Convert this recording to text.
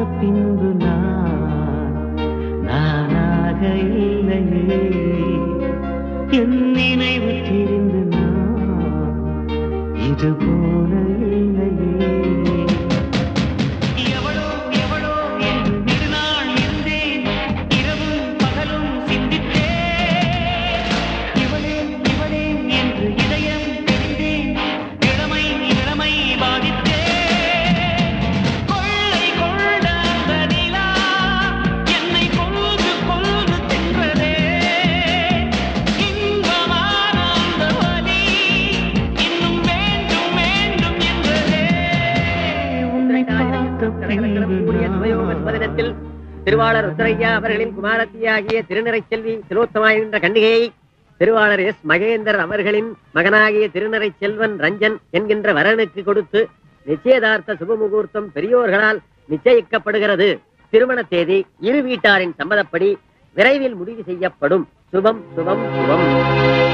பின்பு நான் நானாக இல்லையே என் நினைவு தெரிந்து நான் இது போல இல்லையே எவளோ எவளோ என்று நெடுநாள் இருந்தேன் இரவும் பகலும் சிந்தித்தேன் இவளே இவளே என்று இதயம் தெரிந்தேன் இளமை இளமை பாதித்தேன் கொள்ளை கொண்ட அந்த நிலா என்னை கொன்று கொன்று தின்றதே இன்பமான அந்த வலி இன்னும் வேண்டும் வேண்டும் என்றதே உன்னை பார்த்த கூடிய சுபயோக பின்பு சுபதினத்தில் திருவாளர் ருத்ரையா அவர்களின் குமாரத்தியாகிய திருநிறைச் செல்வி திலோத்தமா என்ற கண்டிகையை திருவாளர் எஸ் மகேந்தர் அவர்களின் மகனாகிய திருநிறைச் செல்வன் ரஞ்சன் என்கின்ற வரனுக்கு கொடுத்து நிச்சயதார்த்த சுபமுகூர்த்தம் பெரியோர்களால் நிச்சயிக்கப்படுகிறது திருமண தேதி இரு வீட்டாரின் சம்மதப்படி விரைவில் முடிவு செய்யப்படும் சுபம் சுபம் சுபம்